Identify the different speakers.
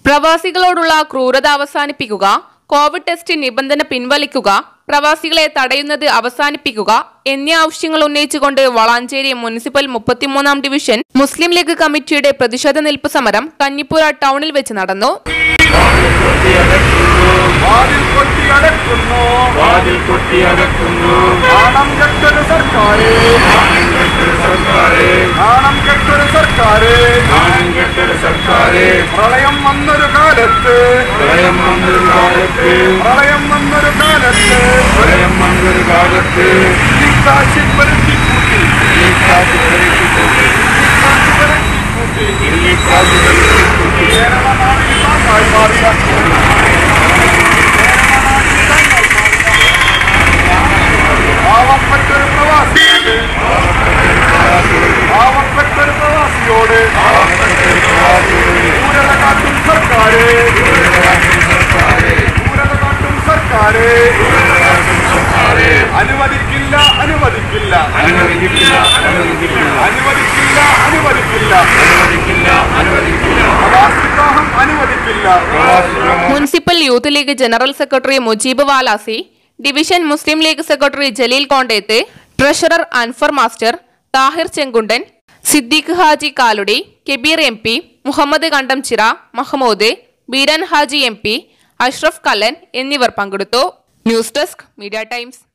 Speaker 1: പ്രവാസികളോടുള്ള ക്രൂരത അവസാനിപ്പിക്കുക Covid test നിബന്ധന പിൻവലിക്കുക പ്രവാസികളെ തടയുന്നത് അവസാനിപ്പിക്കുക എന്നീ ആവശ്യങ്ങൾ ഉന്നയിച്ചുകൊണ്ട് വളാഞ്ചേരി മുനിസിപ്പൽ മുപ്പത്തിമൂന്നാം ഡിവിഷൻ മുസ്ലിം ലീഗ് കമ്മിറ്റിയുടെ പ്രതിഷേധ നിൽപ്പ് സമരം കഞ്ഞിപ്പുര ടൗണിൽ വെച്ച് നടന്നു
Speaker 2: വാതിൽ കൊട്ടി അടക്കുന്നു
Speaker 3: വാതിൽ കൊട്ടി അടക്കുന്നു
Speaker 2: നാണം കെട്ടൊരു സർക്കാര്
Speaker 3: സർക്കാരെ
Speaker 2: നാണം കെട്ടൊരു സർക്കാര്
Speaker 3: നാണം കെട്ടൊരു സർക്കാരെ
Speaker 2: പ്രളയം വന്നൊരു കാലത്ത്
Speaker 3: പ്രളയം വന്നൊരു കാലത്ത്
Speaker 2: പ്രളയം വന്നൊരു കാലത്ത്
Speaker 3: പ്രളയം വന്നൊരു കാലത്ത്
Speaker 2: ഈ കാശി പെരുത്തി കൂട്ടി
Speaker 3: ഈ കാറ്റ് പെരുത്തിക്കൂട്ടി
Speaker 2: കാശി പെരുത്തി കൂട്ടി
Speaker 3: ഈ കാറ്റ് പെരുത്തിക്കൂട്ടി
Speaker 2: കേരള നാടിൽ താങ്ങായി മാറിയ പാവപ്പെട്ടൊരു പ്രവാസിയോട് പാവപ്പെട്ടൊരു പ്രവാസിയോട് ഊരല കാട്ടും സർക്കാര് ഊരല കാട്ടും സർക്കാര് അനുവദിക്കില്ല അനുവദിക്കില്ല
Speaker 3: അനുവദിക്കില്ല അനുവദിക്കില്ല
Speaker 2: അനുവദിക്കില്ല അനുവദിക്കില്ല
Speaker 3: അനുവദിക്കില്ല അനുവദിക്കില്ല
Speaker 2: പ്രവാസിദ്രോഹം അനുവദിക്കില്ല
Speaker 1: municipal Youth League general secretary Mujeeb Valasi division Muslim League secretary Jaleel Kondeth treasurer Anfar master Thahir Chenkundan Siddique Haji Kaludi Kabeer M P Muhammad Kandamchira Mahmood Beeran Haji M P Ashraf Kallan എന്നിവർ പങ്കെടുത്തു ന്യൂസ് ഡെസ്ക് മീഡിയ ടൈംസ്